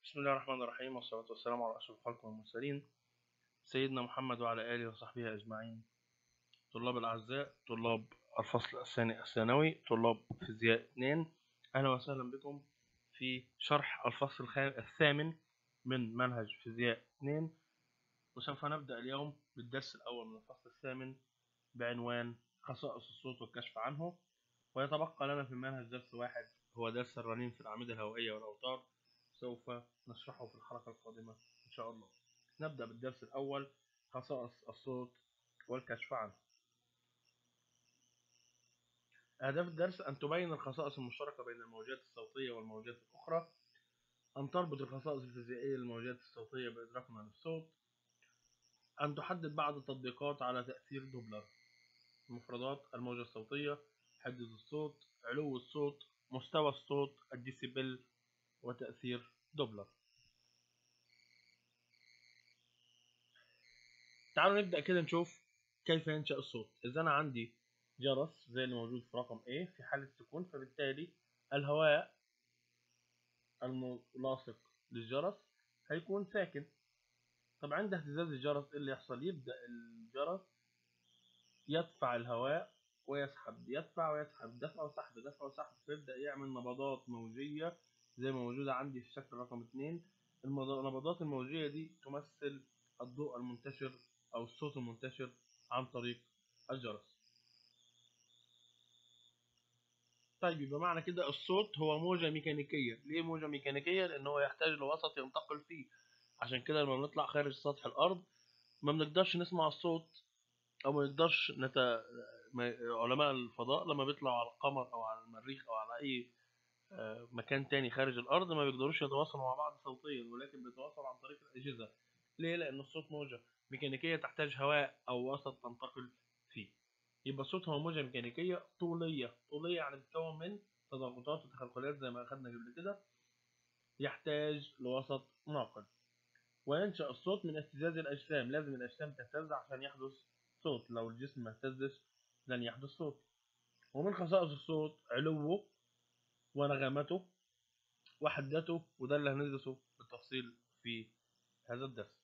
بسم الله الرحمن الرحيم والصلاة والسلام على أشرف الخلق والمرسلين سيدنا محمد وعلى آله وصحبه أجمعين طلاب الأعزاء طلاب الفصل الثاني الثانوي طلاب فيزياء 2 أهلا وسهلا بكم في شرح الفصل الخام- الثامن من منهج فيزياء 2 وسوف نبدأ اليوم بالدرس الأول من الفصل الثامن بعنوان خصائص الصوت والكشف عنه ويتبقى لنا في المنهج درس واحد هو درس الرنين في الأعمدة الهوائية والأوتار سوف نشرحه في الحلقة القادمة إن شاء الله نبدأ بالدرس الأول خصائص الصوت والكشف عنه أهداف الدرس أن تبين الخصائص المشتركة بين الموجات الصوتية والموجات الأخرى أن تربط الخصائص الفيزيائية للموجات الصوتية بإدراكنا للصوت أن تحدد بعض التطبيقات على تأثير دوبلر مفردات الموجة الصوتية حدة الصوت علو الصوت مستوى الصوت الديسيبل وتأثير دوبلر تعالوا نبدأ كده نشوف كيف ينشأ الصوت إذا أنا عندي جرس زي اللي موجود في رقم A في حالة سكون فبالتالي الهواء الملاصق للجرس هيكون ساكن طب عند اهتزاز الجرس ايه اللي يحصل يبدأ الجرس يدفع الهواء ويسحب يدفع ويسحب دفع وسحب دفع وسحب فيبدأ يعمل نبضات موجية زي ما موجودة عندي في الشكل رقم اتنين النبضات الموجية دي تمثل الضوء المنتشر أو الصوت المنتشر عن طريق الجرس طيب يبقى معنى كده الصوت هو موجة ميكانيكية ليه موجة ميكانيكية لأن هو يحتاج لوسط ينتقل فيه عشان كده لما بنطلع خارج سطح الأرض ما بنقدرش نسمع الصوت أو ما نقدرش نت... علماء الفضاء لما بيطلعوا على القمر أو على المريخ أو على أي مكان تاني خارج الأرض ما بيقدروش يتواصلوا مع بعض صوتيا ولكن بيتواصلوا عن طريق الأجهزة ليه؟ لأن الصوت موجة ميكانيكية تحتاج هواء أو وسط تنتقل فيه يبقى الصوت هو موجة ميكانيكية طولية طولية يعني بتتكون من تضاغطات وتخلخلات زي ما أخدنا قبل كده يحتاج لوسط ناقل وينشأ الصوت من اهتزاز الأجسام لازم الأجسام تهتز عشان يحدث صوت لو الجسم ما اهتزش لن يحدث صوت ومن خصائص الصوت علوه ونغمته وحدته وده اللي هندرسه بالتفصيل في هذا الدرس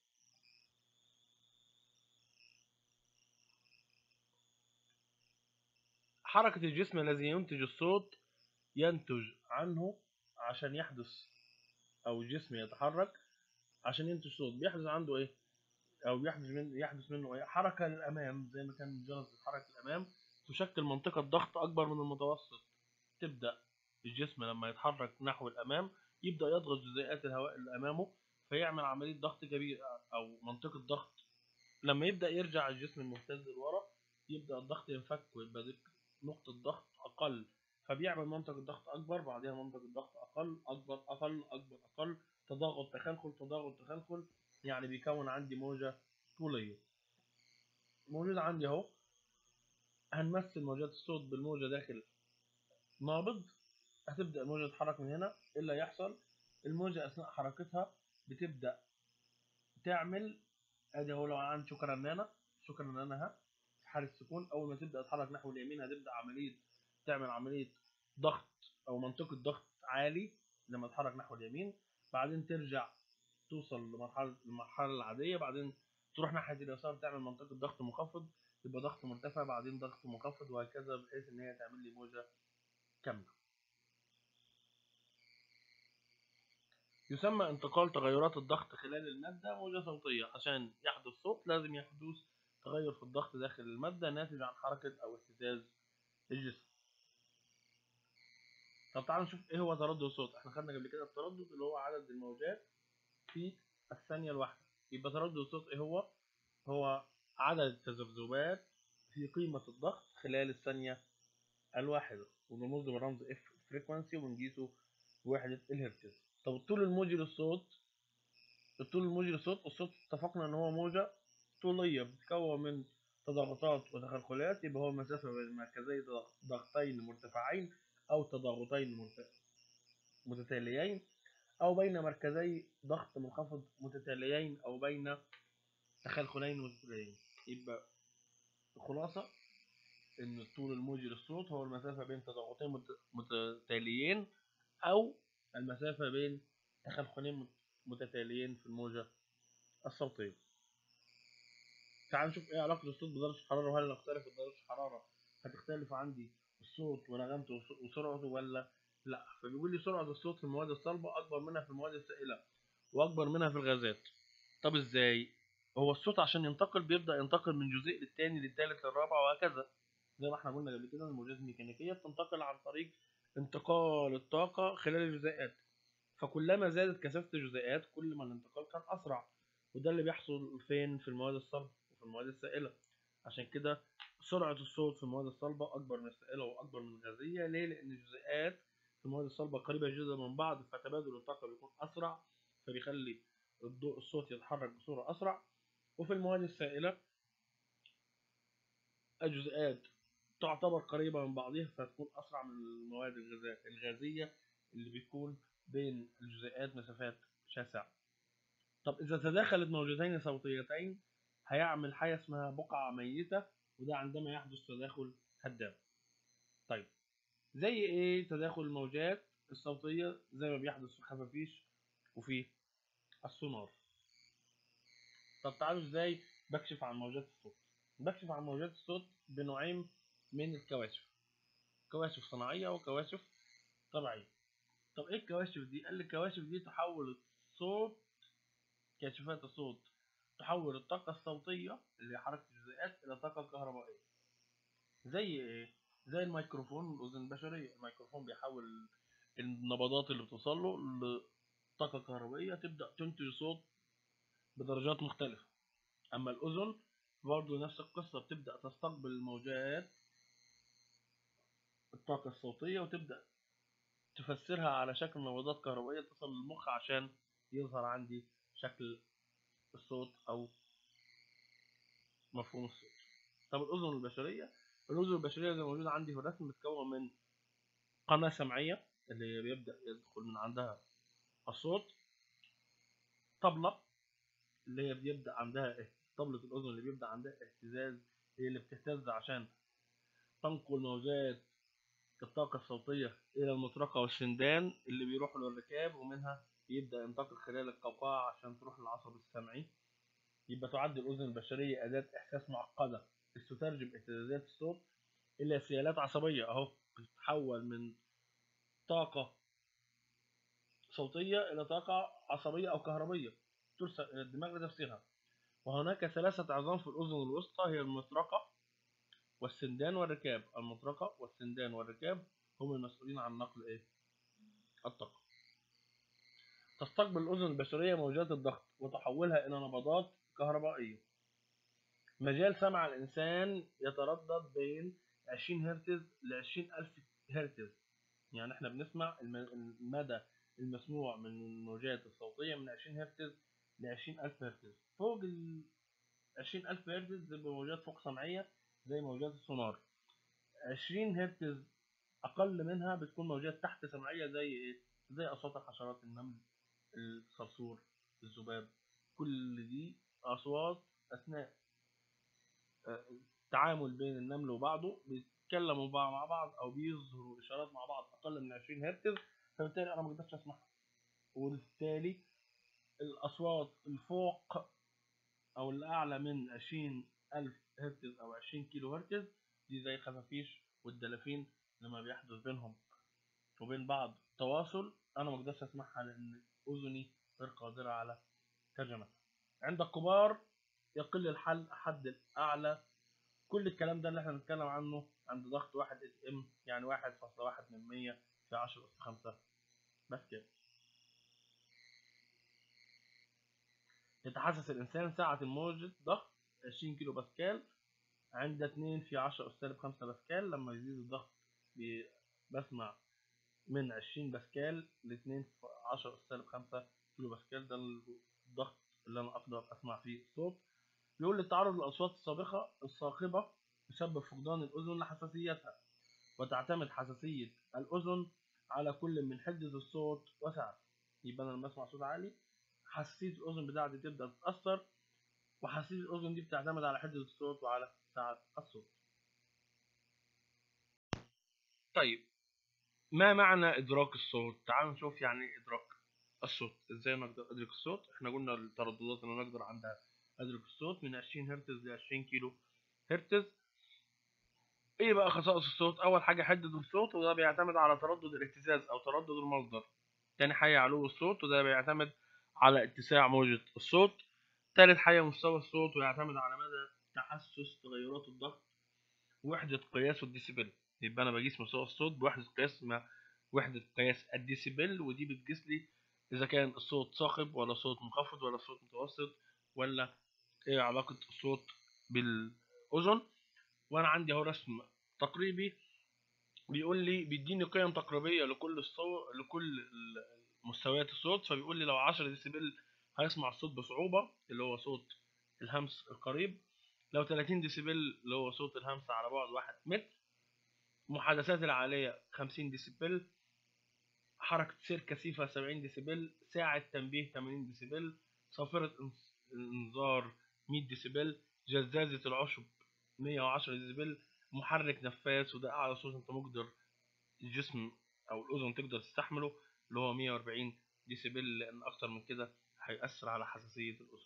حركة الجسم الذي ينتج الصوت ينتج عنه عشان يحدث أو الجسم يتحرك عشان ينتج صوت بيحدث عنده إيه؟ أو يحدث من يحدث منه إيه؟ حركة للأمام زي ما كان الجرس يتحرك للأمام تشكل منطقة ضغط أكبر من المتوسط تبدأ الجسم لما يتحرك نحو الأمام يبدأ يضغط جزيئات الهواء اللي أمامه فيعمل عملية ضغط كبير أو منطقة ضغط لما يبدأ يرجع الجسم المهتز لورا يبدأ الضغط ينفك ويبقى دي نقطة ضغط أقل فبيعمل منطقة ضغط أكبر بعدها منطقة ضغط أقل أكبر أقل أكبر أقل تضاغط تخلخل تضاغط تخلخل يعني بيكون عندي موجة طولية موجود عندي أهو هنمثل موجات الصوت بالموجة داخل نابض هتبدأ الموجة تتحرك من هنا إيه اللي هيحصل الموجة أثناء حركتها بتبدأ تعمل ادي هو لو عندي شوكة رنانة شوكة رنانة ها في حالة سكون أول ما تبدأ تتحرك نحو اليمين هتبدأ عملية تعمل عملية ضغط أو منطقة ضغط عالي لما تتحرك نحو اليمين بعدين ترجع توصل لمرحلة المرحلة العادية بعدين تروح ناحية اليسار تعمل منطقة ضغط منخفض يبقى ضغط مرتفع بعدين ضغط منخفض وهكذا بحيث إن هي تعمل لي موجة كاملة يسمى انتقال تغيرات الضغط خلال المادة موجة صوتية عشان يحدث صوت لازم يحدث تغير في الضغط داخل المادة ناتج عن حركة أو اهتزاز الجسم طب تعالوا نشوف ايه هو تردد الصوت احنا خدنا قبل كده التردد اللي هو عدد الموجات في الثانية الواحدة يبقى تردد الصوت ايه هو هو عدد التذبذبات في قيمة الضغط خلال الثانية الواحدة ونرمز بالرمز اف فريكوانسي ونقيسه بوحدة الهرتز طب الطول الموجي للصوت الطول الموجي للصوت الصوت اتفقنا ان هو موجة طولية بتتكون من تضاغطات وتخلخلات يبقى هو المسافة بين مركزي ضغطين مرتفعين أو تضاغطين متتاليين أو بين مركزي ضغط منخفض متتاليين أو بين تخلخلين متتاليين يبقى الخلاصة إن الطول الموجي للصوت هو المسافة بين تضاغطين متتاليين أو المسافة بين تخلخلين متتاليين في الموجة الصوتية تعال نشوف ايه علاقة الصوت بدرجة الحرارة وهل نختلف درجة الحرارة هتختلف عندي الصوت ونغمته وس- وسرعته ولا لا فبيقول لي سرعة الصوت في المواد الصلبة أكبر منها في المواد السائلة وأكبر منها في الغازات طب ازاي؟ هو الصوت عشان ينتقل بيبدأ ينتقل من جزيء للتاني للتالت للرابع وهكذا زي ما احنا قلنا قبل كده الموجات الميكانيكية بتنتقل عن طريق انتقال الطاقة خلال الجزيئات فكلما زادت كثافة الجزيئات كل ما الانتقال كان أسرع وده اللي بيحصل فين في المواد الصلبة وفي المواد السائلة عشان كده سرعة الصوت في المواد الصلبة أكبر من السائلة وأكبر من الغازية ليه؟ لأن الجزيئات في المواد الصلبة قريبة جدا من بعض فتبادل الطاقة بيكون أسرع فبيخلي الضوء الصوت يتحرك بصورة أسرع وفي المواد السائلة الجزيئات تعتبر قريبة من بعضها فتكون أسرع من المواد الغذا- الغازية اللي بيكون بين الجزيئات مسافات شاسعة طب إذا تداخلت موجتين صوتيتين هيعمل حاجة اسمها بقعة ميتة وده عندما يحدث تداخل هدام طيب زي ايه تداخل الموجات الصوتية زي ما بيحدث في الخفافيش وفي السونار طب تعالوا ازاي بكشف عن موجات الصوت بكشف عن موجات الصوت بنوعين من الكواشف كواشف صناعية وكواشف طبيعية طب ايه الكواشف دي قال لي الكواشف دي تحول الصوت كاشفات الصوت تحول الطاقة الصوتية اللي هي حركة الجزيئات إلى طاقة كهربائية زي ايه؟ زي الميكروفون والأذن البشرية الميكروفون بيحول النبضات اللي بتوصل له لطاقة كهربائية تبدأ تنتج صوت بدرجات مختلفة أما الأذن برضه نفس القصة بتبدأ تستقبل الموجات الطاقة الصوتية وتبدأ تفسرها على شكل نبضات كهربائية تصل للمخ عشان يظهر عندي شكل الصوت أو مفهوم الصوت طب الأذن البشرية الأذن البشرية زي ما موجودة عندي في الرسم بتتكون من قناة سمعية اللي بيبدأ يدخل من عندها الصوت طبلة اللي هي بيبدأ عندها اه- طبلة الأذن اللي بيبدأ عندها اهتزاز هي اللي بتهتز عشان تنقل موجات الطاقة الصوتية إلى المطرقة والسندان اللي بيروحوا للركاب ومنها يبدأ ينتقل خلال القوقعة عشان تروح للعصب السمعي يبقى تعد الأذن البشرية أداة إحساس معقدة تترجم اهتزازات الصوت إلى سيالات عصبية أهو بتتحول من طاقة صوتية إلى طاقة عصبية أو كهربية ترسل إلى الدماغ لتفسيرها وهناك ثلاثة عظام في الأذن الوسطى هي المطرقة والسندان والركاب المطرقة والسندان والركاب هم المسؤولين عن نقل إيه؟ الطاقة تستقبل الأذن البشرية موجات الضغط وتحولها إلى نبضات كهربائية مجال سمع الإنسان يتردد بين 20 هرتز ل 20000 هرتز يعني احنا بنسمع الم- المدى المسموع من الموجات الصوتية من 20 هرتز ل 20000 هرتز فوق ال 20000 هرتز تبقى موجات فوق سمعية زي موجات السونار 20 هرتز أقل منها بتكون موجات تحت سمعية زي إيه؟ زي أصوات الحشرات النمل الصرصور الذباب كل دي أصوات أثناء آه، التعامل بين النمل وبعضه بيتكلموا بقى مع بعض أو بيظهروا إشارات مع بعض أقل من 20 هرتز فبالتالي أنا ما اقدرش أسمعها وبالتالي الأصوات الفوق أو الأعلى من 20 ألف هرتز أو 20 كيلو هرتز دي زي الخفافيش والدلافين لما بيحدث بينهم وبين بعض تواصل أنا ما اقدرش أسمعها لأن أذني غير قادرة على ترجمتها عند الكبار يقل الحل حد الأعلى كل الكلام ده اللي احنا بنتكلم عنه عند ضغط واحد اس ام يعني واحد فاصلة واحد من مية في عشرة أس خمسة بس كده يتحسس الإنسان ساعة الموجة ضغط 20 كيلو باسكال عند 2 في 10 أس سالب 5 باسكال لما يزيد الضغط بي- بسمع من 20 باسكال ل 2 في 10 أس سالب 5 كيلو باسكال ده الضغط اللي أنا أقدر أسمع فيه الصوت بيقول لي التعرض للأصوات الصاخبة الصاخبة يسبب فقدان الأذن لحساسيتها وتعتمد حساسية الأذن على كل من حدة الصوت وسعته يبقى أنا لما أسمع صوت عالي حساسية الأذن بتاعتي تبدأ تتأثر وحساسية الأذن دي بتعتمد على حدة الصوت وعلى سعة الصوت طيب ما معنى إدراك الصوت؟ تعالوا نشوف يعني إيه إدراك الصوت ازاي نقدر ادرك الصوت احنا قلنا الترددات اللي نقدر عندها ادرك الصوت من 20 هرتز ل 20 كيلو هرتز ايه بقى خصائص الصوت اول حاجه حدد الصوت وده بيعتمد على تردد الاهتزاز او تردد المصدر تاني حاجه علو الصوت وده بيعتمد على اتساع موجة الصوت تالت حاجه مستوى الصوت ويعتمد على مدى تحسس تغيرات الضغط وحدة قياس الديسيبل يبقى انا بقيس مستوى الصوت بوحدة قياس اسمها وحدة قياس الديسيبل ودي بتقيس لي اذا كان الصوت صاخب ولا صوت منخفض ولا صوت متوسط ولا ايه علاقة الصوت بالاذن وانا عندي اهو رسم تقريبي بيقول لي بيديني قيم تقريبية لكل الصوت لكل ال- مستويات الصوت فبيقول لي لو 10 ديسيبل هيسمع الصوت بصعوبة اللي هو صوت الهمس القريب لو 30 ديسيبل اللي هو صوت الهمس على بعد واحد متر محادثات العالية 50 ديسيبل حركة سير كثيفة 70 ديسيبل ساعة تنبيه 80 ديسيبل صافرة إنس- الإنذار 100 ديسيبل جزازة العشب 110 ديسيبل محرك نفاث وده أعلى صوت أنت مقدر الجسم أو الأذن تقدر تستحمله اللي هو 140 ديسيبل لأن أكتر من كده هيأثر على حساسية الأذن.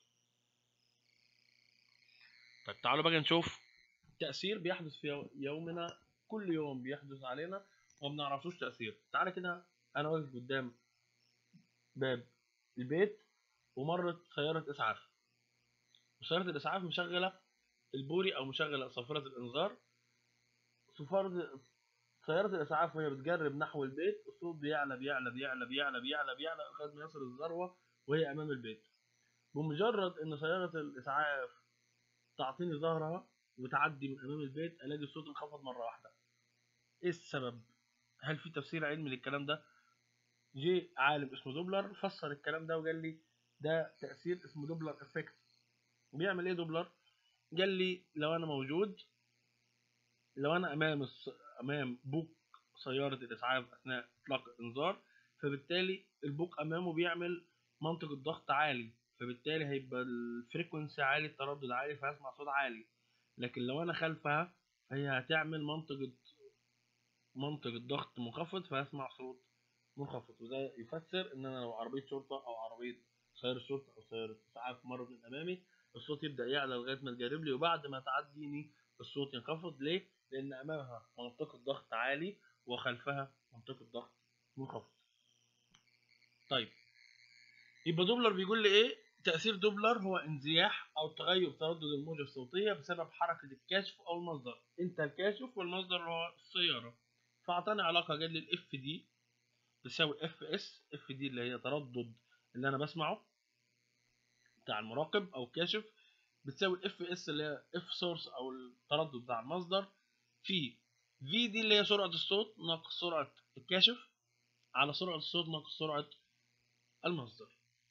طيب تعالوا بقى نشوف تأثير بيحدث في يو- يومنا كل يوم بيحدث علينا وما بنعرفوش تأثير تعالى كده أنا واقف قدام باب البيت ومرت سيارة إسعاف وسيارة الإسعاف مشغلة البوري أو مشغلة صافرة الإنذار صفارة سيارة الإسعاف وهي بتجرب نحو البيت الصوت بيعلى بيعلى بيعلى بيعلى بيعلى بيعلى لغاية ما يصل الذروة وهي أمام البيت بمجرد إن سيارة الإسعاف تعطيني ظهرها وتعدي من أمام البيت ألاقي الصوت انخفض مرة واحدة إيه السبب؟ هل في تفسير علمي للكلام ده؟ جه عالم اسمه دوبلر فسر الكلام ده وقال لي ده تأثير اسمه دوبلر افكت بيعمل ايه دوبلر؟ قال لي لو انا موجود لو انا امام الس... امام بوق سيارة الاسعاف اثناء اطلاق الانذار فبالتالي البوق امامه بيعمل منطقة ضغط عالي فبالتالي هيبقى الفريكونسي عالي التردد عالي فهسمع صوت عالي لكن لو انا خلفها هي هتعمل منطقة منطقة ضغط منخفض فهسمع صوت منخفض وده يفسر ان انا لو عربية شرطة او عربية سيارة شرطة او سيارة اسعاف مرت من امامي الصوت يبدأ يعلى لغاية ما تجرب لي وبعد ما تعديني الصوت ينخفض ليه؟ لان امامها منطقة ضغط عالي وخلفها منطقة ضغط منخفض طيب يبقى دوبلر بيقول لي ايه تأثير دوبلر هو انزياح او تغير تردد الموجة الصوتية بسبب حركة الكاشف او المصدر انت الكاشف والمصدر اللي هو السيارة فاعطاني علاقة قال لي الاف دي تساوي اف اس اف دي اللي هي تردد اللي انا بسمعه بتاع المراقب او الكاشف بتساوي اف اس اللي هي اف سورس او التردد بتاع المصدر في في دي اللي هي سرعة الصوت ناقص سرعة الكاشف على سرعة الصوت ناقص سرعة المصدر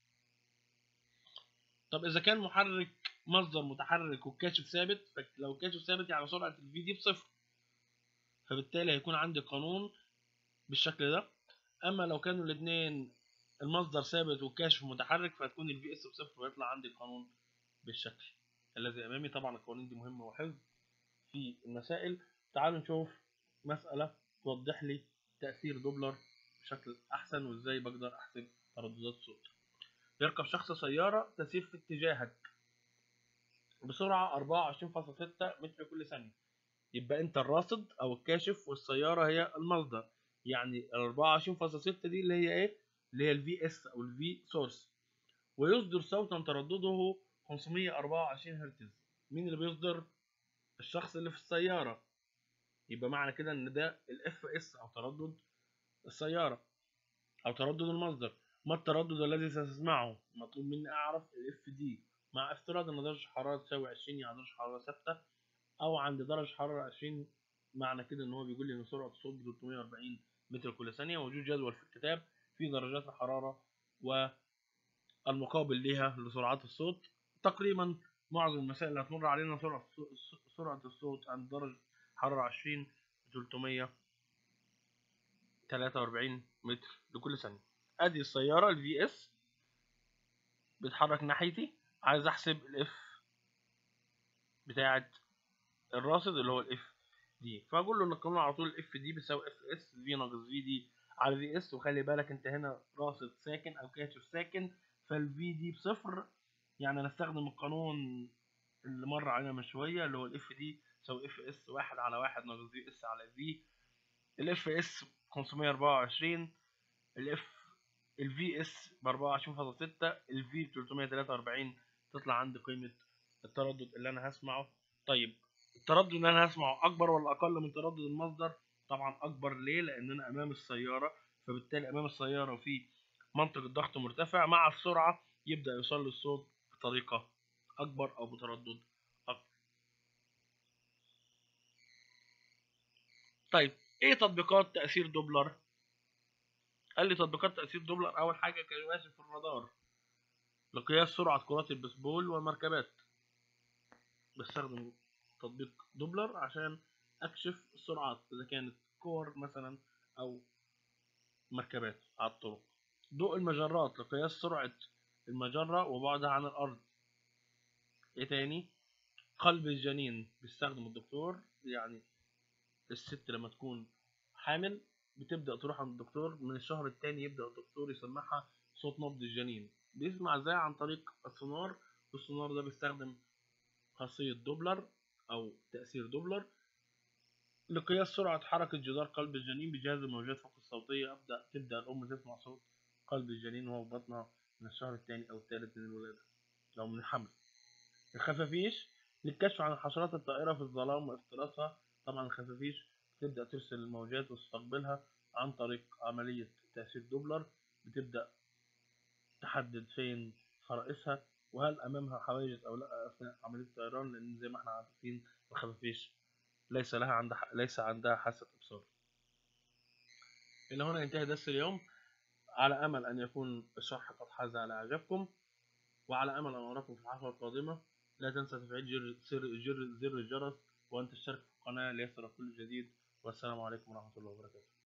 طب اذا كان محرك مصدر متحرك والكاشف ثابت فلو الكاشف ثابت يعني سرعة الفي دي بصفر فبالتالي هيكون عندي قانون بالشكل ده اما لو كانوا الاثنين المصدر ثابت والكاشف متحرك فهتكون الفي اس بصفر ويطلع عندي القانون بالشكل الذي امامي طبعا القوانين دي مهمه وحفظ في المسائل تعالوا نشوف مساله توضح لي تاثير دوبلر بشكل احسن وازاي بقدر احسب ترددات الصوت يركب شخص سياره تسير في اتجاهك بسرعه 24.6 متر كل ثانيه يبقى انت الراصد او الكاشف والسياره هي المصدر يعني ال 24.6 دي اللي هي ايه اللي هي الفي اس او الفي سورس ويصدر صوتا تردده 524 هرتز مين اللي بيصدر الشخص اللي في السياره يبقى معنى كده ان ده الاف اس او تردد السياره او تردد المصدر ما التردد الذي ستسمعه مطلوب مني اعرف الاف دي مع افتراض ان درجه الحراره تساوي 20 يعني درجه حراره ثابته او عند درجه حراره 20 معنى كده ان هو بيقول لي ان سرعه الصوت ب 340 متر كل ثانيه موجود جدول في الكتاب في درجات الحراره والمقابل ليها لسرعات الصوت تقريبا معظم المسائل اللي هتمر علينا سرعه سرعه الصوت عند درجه حراره 20 343 متر لكل ثانيه ادي السياره الفي اس بتحرك ناحيتي عايز احسب الاف بتاعه الراصد اللي هو الاف دي فاقول له ان القانون على طول الاف دي بيساوي اف اس في ناقص في دي على في اس وخلي بالك انت هنا راصد ساكن او كاشف ساكن فالفي دي بصفر يعني نستخدم القانون اللي مر علينا من شويه اللي هو الاف دي تساوي اف اس واحد على واحد ناقص في اس على في الاف اس 524 الاف الفي اس ب 24.6 الفي ب 343 تطلع عندي قيمه التردد اللي انا هسمعه طيب التردد اللي انا هسمعه اكبر ولا اقل من تردد المصدر طبعا اكبر ليه لان انا امام السياره فبالتالي امام السياره في منطقه ضغط مرتفع مع السرعه يبدا يوصل لي الصوت بطريقه اكبر او بتردد اكبر طيب ايه تطبيقات تاثير دوبلر قال لي تطبيقات تاثير دوبلر اول حاجه كان ماشي في الرادار لقياس سرعه كرات البسبول والمركبات بستخدم تطبيق دوبلر عشان اكشف السرعات اذا كانت كور مثلا او مركبات على الطرق ضوء المجرات لقياس سرعة المجرة وبعدها عن الأرض ايه تاني قلب الجنين بيستخدم الدكتور يعني الست لما تكون حامل بتبدأ تروح عند الدكتور من الشهر التاني يبدأ الدكتور يسمعها صوت نبض الجنين بيسمع ازاي عن طريق السونار والسونار ده بيستخدم خاصية دوبلر أو تأثير دوبلر لقياس سرعة حركة جدار قلب الجنين بجهاز الموجات فوق الصوتية أبدأ تبدأ الأم تسمع صوت قلب الجنين وهو في بطنها من الشهر الثاني أو الثالث من الولادة أو من الحمل الخفافيش للكشف عن الحشرات الطائرة في الظلام وافتراسها طبعا الخفافيش تبدأ ترسل الموجات وتستقبلها عن طريق عملية تأثير دوبلر بتبدأ تحدد فين فرائسها وهل أمامها حواجز أو لا أثناء عملية الطيران لأن زي ما احنا عارفين الخفافيش ليس لها عندها ليس عندها حاسة إبصار. إلى هنا ينتهي درس اليوم على أمل أن يكون الشرح قد حاز على إعجابكم وعلى أمل أن أراكم في الحلقة القادمة لا تنسى تفعيل جر زر جر زر الجرس وأن تشترك في القناة ليصلك كل جديد والسلام عليكم ورحمة الله وبركاته